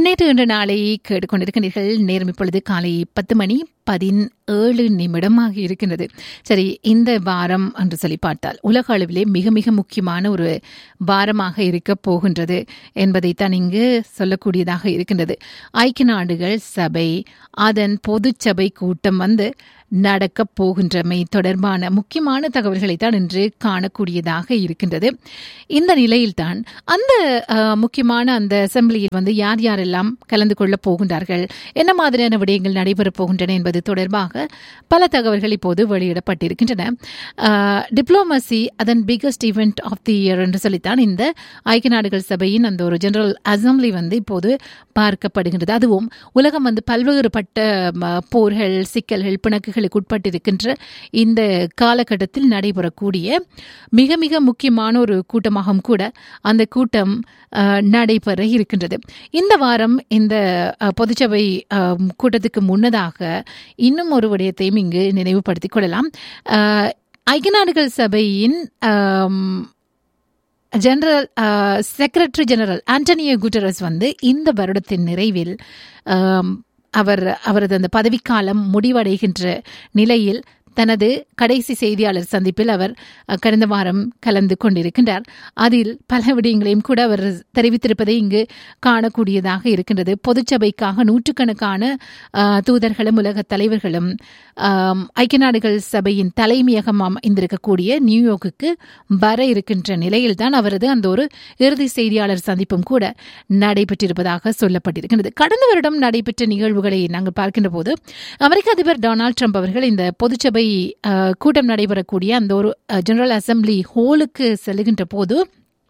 நேற்று இன்று நாளை கேட்டுக்கொண்டிருக்கிறீர்கள் நேரம் இப்பொழுது காலை பத்து மணி பதினேழு நிமிடமாக இருக்கின்றது சரி இந்த வாரம் என்று சொல்லி பார்த்தால் உலக அளவிலே மிக மிக முக்கியமான ஒரு வாரமாக இருக்க போகின்றது என்பதைத்தான் இங்கு சொல்லக்கூடியதாக இருக்கின்றது ஐக்கிய நாடுகள் சபை அதன் பொது சபை கூட்டம் வந்து நடக்கப் போகின்றமை தொடர்பான முக்கியமான தகவல்களை தான் இன்று காணக்கூடியதாக இருக்கின்றது இந்த நிலையில்தான் அந்த அஹ், முக்கியமான அந்த அசம்பிளியில் வந்து யார் யாரெல்லாம் கலந்து கொள்ளப் போகின்றார்கள் என்ன மாதிரியான விடயங்கள் நடைபெறப் போகின்றன என்பது தொடர்பாக பல தகவல்கள் இப்போது வெளியிடப்பட்டிருக்கின்றன டிப்ளோமசி அதன் biggest event of the year என்று சொல்லித்தான் இந்த ஐக்கிய நாடுகள் சபையின் அந்த ஒரு ஜெனரல் அசம்பிளி வந்து இப்போது பார்க்கப்படுகின்றது அதுவும் உலகம் வந்து பல்வேறுபட்ட ம, போர்கள் சிக்கல்கள் பிணக்குகளுக்கு உட்பட்டிருக்கின்ற இந்த காலகட்டத்தில் நடைபெறக்கூடிய மிக மிக முக்கியமான ஒரு கூட்டமாகவும் கூட அந்த கூட்டம் அஹ், நடைபெற இருக்கின்றது இந்த வாரம் இந்த அஹ், பொதுச்சபை அஹ், கூட்டத்துக்கு முன்னதாக இன்னும் ஒரு விடயத்தையும் இங்கு நினைவுபடுத்திக் கொள்ளலாம் அஹ், ஐக்கிய நாடுகள் சபையின் ஆம், general secretary general Antonio Guterres வந்து இந்த வருடத்தின் நிறைவில் ஆம், அவர் அவரது அந்த பதவிக்காலம் முடிவடைகின்ற நிலையில் தனது கடைசி செய்தியாளர் சந்திப்பில் அவர் அஹ், கடந்த வாரம் கலந்து கொண்டிருக்கின்றார் அதில் பல விடயங்களையும் கூட அவர் தெரிவித்திருப்பதை இங்கு காணக்கூடியதாக இருக்கின்றது பொதுச்சபைக்காக நூற்றுக்கணக்கான அஹ், தூதர்களும் உலக தலைவர்களும் ஆம், ஐக்கிய நாடுகள் சபையின் தலைமையகம் அமைந்திருக்கக்கூடிய நியூயார்க்குக்கு வர இருக்கின்ற நிலையில்தான் அவரது அந்த ஒரு இறுதி செய்தியாளர் சந்திப்பும் கூட நடைபெற்றிருப்பதாக சொல்லப்பட்டிருக்கின்றது கடந்த வருடம் நடைபெற்ற நிகழ்வுகளை நாங்கள் பார்க்கின்ற போது அமெரிக்க அதிபர் டொனால்ட் ட்ரம்ப் அவர்கள் இந்த பொதுச்சபை அஹ், கூட்டம் நடைபெறக்கூடிய அந்த ஒரு அஹ், ஜெனரல் அசெம்பிளி ஹோலுக்கு செல்லுகின்ற போது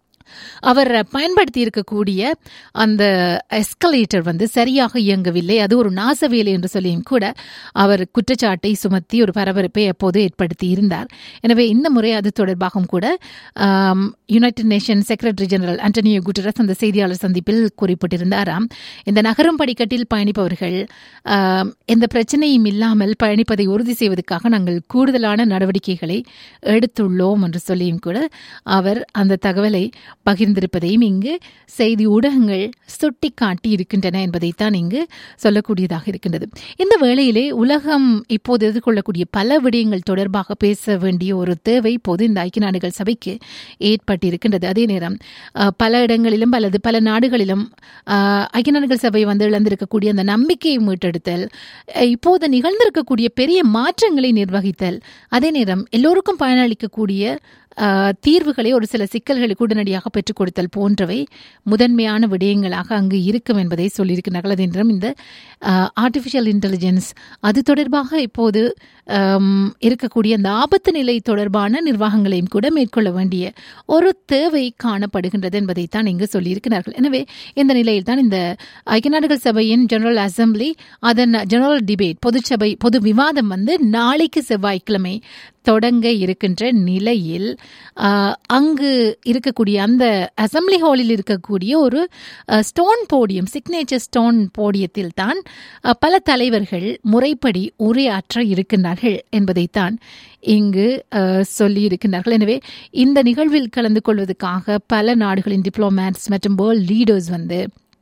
அவர் பயன்படுத்தி இருக்கக்கூடிய அந்த எஸ்கலேட்டர் வந்து சரியாக இயங்கவில்லை அது ஒரு நாசவேலை என்று சொல்லியும் கூட அவர் குற்றச்சாட்டை சுமத்தி ஒரு பரபரப்பை அப்போது ஏற்படுத்தி இருந்தார் எனவே இந்த முறை அது தொடர்பாகவும் கூட ஆம், united nation secretary general Antonio Guterres அந்த செய்தியாளர் சந்திப்பில் குறிப்பிட்டிருந்தாராம் இந்த நகரும் படிக்கட்டில் பயணிப்பவர்கள் ஆம், எந்த பிரச்சனையும் இல்லாமல் பயணிப்பதை உறுதி செய்வதற்காக நாங்கள் கூடுதலான நடவடிக்கைகளை எடுத்துள்ளோம் என்று சொல்லியும் கூட அவர் அந்த தகவலை பகிர்ந்திருப்பதையும் இங்கு செய்தி ஊடகங்கள் சுட்டிக்காட்டி இருக்கின்றன என்பதைத்தான் இங்கு சொல்லக்கூடியதாக இருக்கின்றது இந்த வேளையிலே உலகம் இப்போது எதிர்கொள்ளக்கூடிய பல விடயங்கள் தொடர்பாக பேச வேண்டிய ஒரு தேவை இப்போது இந்த ஐக்கிய நாடுகள் சபைக்கு ஏற்பட்டிருக்கின்றது அதே நேரம் அஹ், பல இடங்களிலும் அல்லது பல நாடுகளிலும் அஹ், ஐக்கிய நாடுகள் சபை வந்து இழந்திருக்கக்கூடிய அந்த நம்பிக்கையை மீட்டெடுத்தல் அஹ், இப்போது நிகழ்ந்திருக்கக்கூடிய பெரிய மாற்றங்களை நிர்வகித்தல் அதே நேரம் எல்லோருக்கும் பயனளிக்கக்கூடிய அஹ், தீர்வுகளை ஒரு சில சிக்கல்களுக்கு உடனடியாக பெற்றுக் கொடுத்தல் போன்றவை முதன்மையான விடயங்களாக அங்கு இருக்கும் என்பதை சொல்லியிருக்கிறார்கள் அதே நேரம் இந்த ஆர்டிஃபிஷியல் இன்டெலிஜென்ஸ் அது தொடர்பாக இப்போது ஆம், இருக்கக்கூடிய அந்த ஆபத்து நிலை தொடர்பான நிர்வாகங்களையும் கூட மேற்கொள்ள வேண்டிய ஒரு தேவை காணப்படுகின்றது என்பதைத்தான் இங்கு சொல்லியிருக்கிறார்கள் எனவே இந்த நிலையில் தான் இந்த ஐக்கிய நாடுகள் சபையின் ஜெனரல் அசெம்பிளி அதன் ஜெனரல் டிபேட் பொதுச்சபை பொது விவாதம் வந்து நாளைக்கு செவ்வாய்க்கிழமை தொடங்க இருக்கின்ற நிலையில் ஆஹ், அங்கு இருக்கக்கூடிய அந்த அசெம்பிளி ஹாலில் இருக்கக்கூடிய ஒரு ஸ்டோன் போடியம் சிக்னேச்சர் ஸ்டோன் போடியத்தில் தான் அஹ், பல தலைவர்கள் முறைப்படி உரையாற்ற இருக்கின்றார்கள் என்பதைத்தான் இங்கு அஹ், சொல்லியிருக்கின்றார்கள் எனவே இந்த நிகழ்வில் கலந்து கொள்வதற்காக பல நாடுகளின் டிப்ளோமேட்ஸ் மற்றும் வேர்ல்ட் லீடர்ஸ் வந்து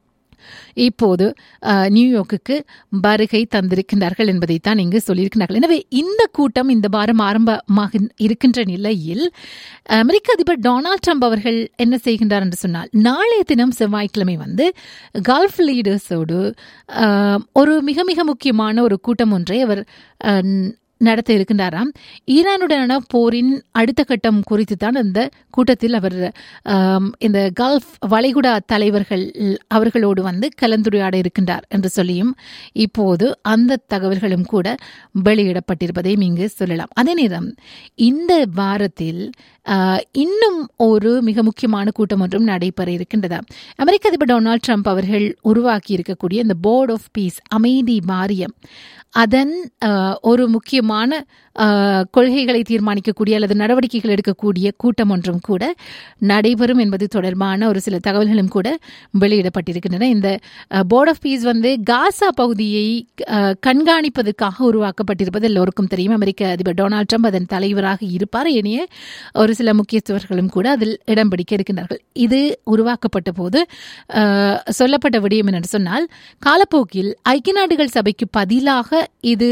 இப்போது அஹ், நியூயார்க்குக்கு வருகை தந்திருக்கின்றார்கள் என்பதைத்தான் இங்கு சொல்லியிருக்கிறார்கள் எனவே இந்த கூட்டம் இந்த வாரம் ஆரம்பமாக இருக்கின்ற நிலையில் அமெரிக்க அதிபர் டொனால்ட் ட்ரம்ப் அவர்கள் என்ன செய்கின்றார் என்று சொன்னால் நாளைய தினம் செவ்வாய்க்கிழமை வந்து கல்ஃப் லீடர்ஸோடு அஹ், ஒரு மிக மிக முக்கியமான ஒரு கூட்டம் ஒன்றை அவர் அஹ், நடத்த இருக்கின்றாராம் ஈரானுடனான போரின் அடுத்த கட்டம் குறித்து தான் அந்த கூட்டத்தில் அவர் ஆம், இந்த கல்ஃப் வளைகுடா தலைவர்கள் அவர்களோடு வந்து கலந்துரையாட இருக்கின்றார் என்று சொல்லியும் இப்போது அந்த தகவல்களும் கூட வெளியிடப்பட்டிருப்பதையும் இங்கு சொல்லலாம் அதே நேரம் இந்த வாரத்தில் ஆ, இன்னும் ஒரு மிக முக்கியமான கூட்டம் ஒன்றும் நடைபெற இருக்கின்றதா அமெரிக்க அதிபர் டொனால்ட் ட்ரம்ப் அவர்கள் உருவாக்கி இருக்கக்கூடிய இந்த போர்ட் ஆஃப் பீஸ் அமைதி வாரியம் அதன் ஆ, ஒரு முக்கியமான முக்கியமான ஆஹ், கொள்கைகளை தீர்மானிக்கக்கூடிய அல்லது நடவடிக்கைகள் எடுக்கக்கூடிய கூட்டம் ஒன்றும் கூட நடைபெறும் என்பது தொடர்பான ஒரு சில தகவல்களும் கூட வெளியிடப்பட்டிருக்கின்றன இந்த போர்ட் ஆஃப் பீஸ் வந்து காசா பகுதியை ஆஹ், கண்காணிப்பதற்காக உருவாக்கப்பட்டிருப்பது எல்லோருக்கும் தெரியும் அமெரிக்க அதிபர் டொனால்ட் ட்ரம்ப் அதன் தலைவராக இருப்பார் இனிய ஒரு சில முக்கியஸ்தவர்களும் கூட அதில் இடம் பிடிக்க இருக்கின்றார்கள் இது உருவாக்கப்பட்ட போது ஆஹ், சொல்லப்பட்ட விடயம் என்று சொன்னால் காலப்போக்கில் ஐக்கிய நாடுகள் சபைக்கு பதிலாக இது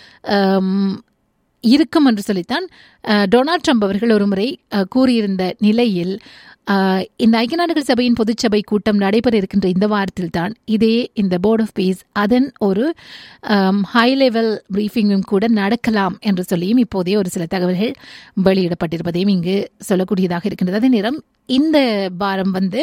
ஆம், இருக்கும் என்று சொல்லித்தான் அஹ், டொனால்ட் ட்ரம்ப் அவர்கள் ஒருமுறை அஹ், கூறியிருந்த நிலையில் அஹ், இந்த ஐக்கிய நாடுகள் சபையின் பொதுச்சபை கூட்டம் நடைபெற இருக்கின்ற இந்த வாரத்தில் தான் இதே இந்த போர்ட் ஆஃப் பீஸ் அதன் ஒரு ஹை லெவல் பிரீஃபிங்கும் கூட நடக்கலாம் என்று சொல்லியும் இப்போதே ஒரு சில தகவல்கள் வெளியிடப்பட்டிருப்பதையும் இங்கு சொல்லக்கூடியதாக இருக்கின்றது அதே நேரம் இந்த வாரம் வந்து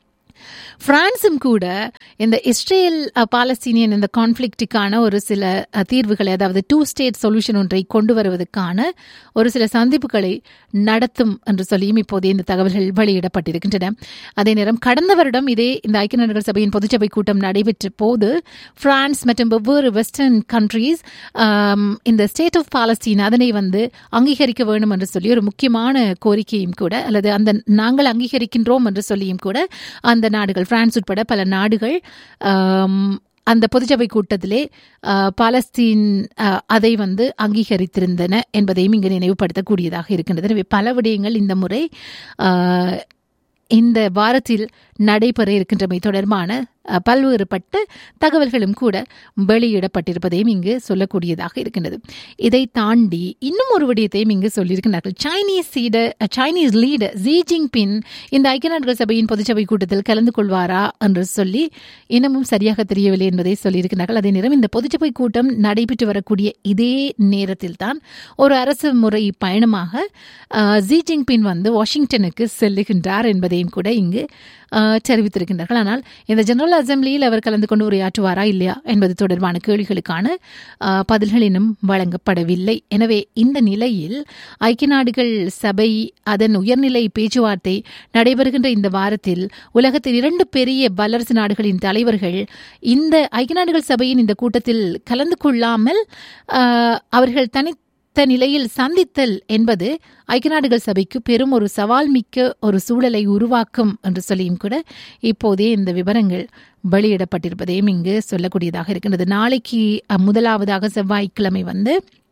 பிரான்சும் கூட இந்த இஸ்ரேல் அஹ், பாலஸ்தீனியன் இந்த கான்ஃப்ளிக்ட்டுக்கான ஒரு சில அஹ், தீர்வுகளை அதாவது டூ ஸ்டேட் சொல்யூஷன் ஒன்றை கொண்டு வருவதற்கான ஒரு சில சந்திப்புகளை நடத்தும் என்று சொல்லியும் இப்போதே இந்த தகவல்கள் வெளியிடப்பட்டிருக்கின்றன அதே நேரம் கடந்த வருடம் இதே இந்த ஐக்கிய நாடுகள் சபையின் பொதுச்சபை கூட்டம் நடைபெற்ற போது பிரான்ஸ் மற்றும் வெவ்வேறு வெஸ்டர்ன் கண்ட்ரீஸ் இந்த ஸ்டேட் ஆஃப் பாலஸ்தீன் அதனை வந்து அங்கீகரிக்க வேண்டும் என்று சொல்லி ஒரு முக்கியமான கோரிக்கையும் கூட அல்லது அந்த நாங்கள் அங்கீகரிக்கின்றோம் என்று சொல்லியும் கூட அந்த நாடுகள் பிரான்ஸ் உட்பட பல நாடுகள் ஆம், அந்த பொதுச்சபை கூட்டத்திலே ஆ, பாலஸ்தீன் ஆ, அதை வந்து அங்கீகரித்திருந்தன என்பதையும் இங்கு நினைவுபடுத்தக்கூடியதாக இருக்கின்றது எனவே பல விடயங்கள் இந்த முறை ஆ, இந்த வாரத்தில் நடைபெற இருக்கின்றமை தொடர்பான அ, பல்வேறுபட்ட தகவல்களும் கூட வெளியிடப்பட்டிருப்பதையும் இங்கு சொல்லக்கூடியதாக இருக்கின்றது இதை தாண்டி இன்னும் ஒரு விடயத்தையும் இங்கு சொல்லியிருக்கிறார்கள் சைனீஸ் சீட சைனீஸ் லீடர் ஜி ஜின்பின் இந்த ஐக்கிய நாடுகள் சபையின் பொதுச்சபை கூட்டத்தில் கலந்து கொள்வாரா என்று சொல்லி இன்னமும் சரியாக தெரியவில்லை என்பதை சொல்லியிருக்கிறார்கள் அதே நேரம் இந்த பொதுச்சபை கூட்டம் நடைபெற்று வரக்கூடிய இதே நேரத்தில் தான் ஒரு அரசு முறை பயணமாக அஹ், ஜி ஜின்பின் வந்து வாஷிங்டனுக்கு செல்லுகின்றார் என்பதையும் கூட இங்கு அஹ், தெரிவித்திருக்கின்றார்கள் ஆனால் இந்த ஜெனரல் அசம்பிளியில் அவர் கலந்து கொண்டு உரையாற்றுவாரா இல்லையா என்பது தொடர்பான கேள்விகளுக்கான அஹ், பதில்கள் இன்னும் வழங்கப்படவில்லை எனவே இந்த நிலையில் ஐக்கிய நாடுகள் சபை அதன் உயர்நிலை பேச்சுவார்த்தை நடைபெறுகின்ற இந்த வாரத்தில் உலகத்தில் இரண்டு பெரிய வல்லரசு நாடுகளின் தலைவர்கள் இந்த ஐக்கிய நாடுகள் சபையின் இந்த கூட்டத்தில் கலந்து கொள்ளாமல் அஹ், அவர்கள் தனி தனித்த நிலையில் சந்தித்தல் என்பது ஐக்கிய நாடுகள் சபைக்கு பெரும் ஒரு சவால் மிக்க ஒரு சூழலை உருவாக்கும் என்று சொல்லியும் கூட இப்போதே இந்த விவரங்கள் வெளியிடப்பட்டிருப்பதையும் இங்கு சொல்லக்கூடியதாக இருக்கின்றது நாளைக்கு அஹ், முதலாவதாக செவ்வாய்க்கிழமை வந்து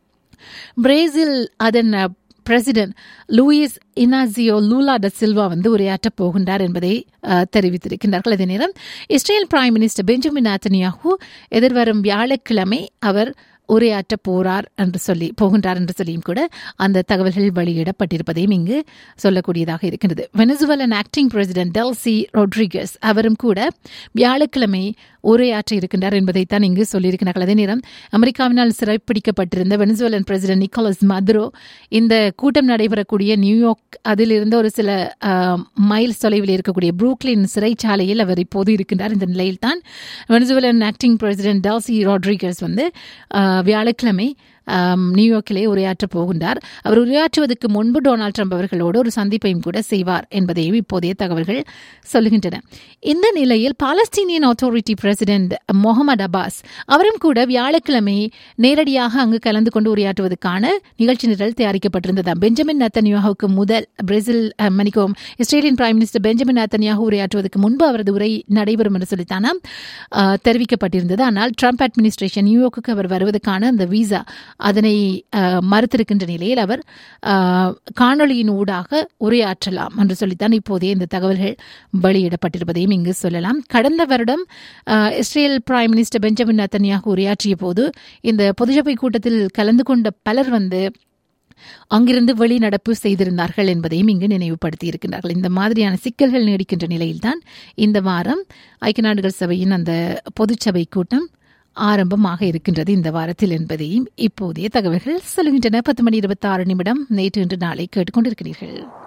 பிரேசில் அதன் பிரசிடென்ட் லூயிஸ் இனாசியோ லூலா ட சில்வா வந்து உரையாற்றப் போகின்றார் என்பதை அஹ், தெரிவித்திருக்கின்றார்கள் அதே நேரம் Israel prime minister Benjamin Netanyahu எதிர்வரும் வியாழக்கிழமை அவர் உரையாற்றப் போறார் என்று சொல்லி போகின்றார் என்று சொல்லியும் கூட அந்த தகவல்கள் வெளியிடப்பட்டிருப்பதையும் இங்கு சொல்லக்கூடியதாக இருக்கின்றது Venezuelan acting president Delcy Rodriguez அவரும் கூட வியாழக்கிழமை உரையாற்ற இருக்கின்றார் என்பதைத்தான் இங்கு சொல்லியிருக்கிறார்கள் அதே நேரம் அமெரிக்காவினால் சிறைப்பிடிக்கப்பட்டிருந்த வெனிசுவலன் பிரசிடென்ட் நிக்கோலஸ் மதுரோ இந்த கூட்டம் நடைபெறக்கூடிய நியூயார்க் அதில் இருந்த ஒரு சில மைல்ஸ் தொலைவில் இருக்கக்கூடிய புரூக்லின் சிறைச்சாலையில் அவர் இப்போது இருக்கின்றார் இந்த நிலையில்தான் Venezuelan acting president Delcy Rodriguez வந்து அஹ், வியாழக்கிழமை ஆம், நியூயார்க்கிலே உரையாற்றப் போகின்றார் அவர் உரையாற்றுவதற்கு முன்பு டொனால்ட் ட்ரம்ப் அவர்களோடு ஒரு சந்திப்பையும் கூட செய்வார் என்பதையும் இப்போதைய தகவல்கள் சொல்லுகின்றன இந்த நிலையில் Palestinian authority president Mohammed Abbas அவரும் கூட வியாழக்கிழமை நேரடியாக அங்கு கலந்து கொண்டு உரையாற்றுவதற்கான நிகழ்ச்சி நிரல் தயாரிக்கப்பட்டிருந்தது பெஞ்சமின் நத்தன்யாஹுக்கு முதல் பிரேசில் அஹ், மன்னிக்கவும் இஸ்ரேலின் பிரைம் மினிஸ்டர் பெஞ்சமின் நத்தன்யாஹு உரையாற்றுவதற்கு முன்பு அவரது உரை நடைபெறும் என்று சொல்லித்தானா அஹ், தெரிவிக்கப்பட்டிருந்தது ஆனால் ட்ரம்ப் அட்மினிஸ்ட்ரேஷன் நியூயார்க்குக்கு அவர் வருவதற்கான அந்த விசா அதனை அஹ், மறுத்திருக்கின்ற நிலையில் அவர் அஹ், காணொளியின் ஊடாக உரையாற்றலாம் என்று சொல்லித்தான் இப்போதே இந்த தகவல்கள் வெளியிடப்பட்டிருப்பதையும் இங்கு சொல்லலாம் கடந்த வருடம் அஹ், Israel prime minister Benjamin Netanyahu உரையாற்றிய போது இந்த பொதுசபை கூட்டத்தில் கலந்து கொண்ட பலர் வந்து அங்கிருந்து வெளிநடப்பு செய்திருந்தார்கள் என்பதையும் இங்கு நினைவுபடுத்தி இருக்கின்றார்கள் இந்த மாதிரியான சிக்கல்கள் நீடிக்கின்ற நிலையில்தான் இந்த வாரம் ஐக்கிய நாடுகள் சபையின் அந்த பொதுச்சபை கூட்டம் ஆரம்பமாக இருக்கின்றது இந்த வாரத்தில் என்பதையும் இப்போதைய தகவல்கள் சொல்லுகின்றன பத்து மணி இருபத்தி ஆறு நிமிடம் நேற்று இன்று நாளை கேட்டுக்கொண்டிருக்கிறீர்கள்